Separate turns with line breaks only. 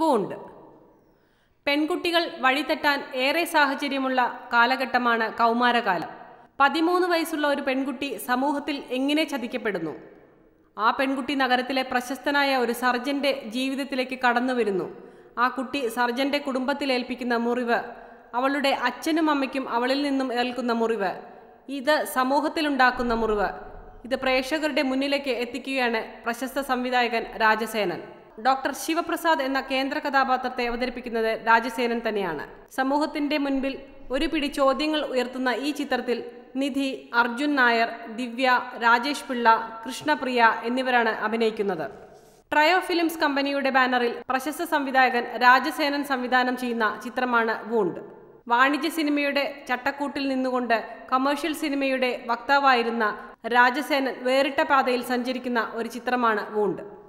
wound പെൺകുട്ടികൾ വഴിതെറ്റാൻ ഏറെ സാഹചര്യമുള്ള കാലഘട്ടമാണ് കൗമാരകാലം പതിമൂന്ന് വയസ്സുള്ള ഒരു പെൺകുട്ടി സമൂഹത്തിൽ എങ്ങനെ ചതിക്കപ്പെടുന്നു ആ പെൺകുട്ടി നഗരത്തിലെ പ്രശസ്തനായ ഒരു സർജന്റെ ജീവിതത്തിലേക്ക് കടന്നു വരുന്നു ആ കുട്ടി സർജന്റെ കുടുംബത്തിൽ ഏൽപ്പിക്കുന്ന മുറിവ് അവളുടെ അച്ഛനും അമ്മയ്ക്കും അവളിൽ നിന്നും ഏൽക്കുന്ന മുറിവ് ഇത് സമൂഹത്തിലുണ്ടാക്കുന്ന മുറിവ് ഇത് പ്രേക്ഷകരുടെ മുന്നിലേക്ക് എത്തിക്കുകയാണ് പ്രശസ്ത സംവിധായകൻ രാജസേനൻ ഡോക്ടർ ശിവപ്രസാദ് എന്ന കേന്ദ്ര കഥാപാത്രത്തെ അവതരിപ്പിക്കുന്നത് രാജസേനൻ തന്നെയാണ് സമൂഹത്തിന്റെ മുൻപിൽ ഒരു പിടി ചോദ്യങ്ങൾ ഉയർത്തുന്ന ഈ ചിത്രത്തിൽ നിധി അർജുൻ നായർ ദിവ്യ രാജേഷ് പിള്ള കൃഷ്ണപ്രിയ എന്നിവരാണ് അഭിനയിക്കുന്നത് ട്രയോ ഫിലിംസ് കമ്പനിയുടെ ബാനറിൽ പ്രശസ്ത സംവിധായകൻ രാജസേനൻ സംവിധാനം ചെയ്യുന്ന ചിത്രമാണ് വൂണ്ട് വാണിജ്യ സിനിമയുടെ ചട്ടക്കൂട്ടിൽ നിന്നുകൊണ്ട് കമേഴ്ഷ്യൽ സിനിമയുടെ വക്താവായിരുന്ന രാജസേനൻ വേറിട്ട പാതയിൽ സഞ്ചരിക്കുന്ന ഒരു ചിത്രമാണ് വൂണ്ട്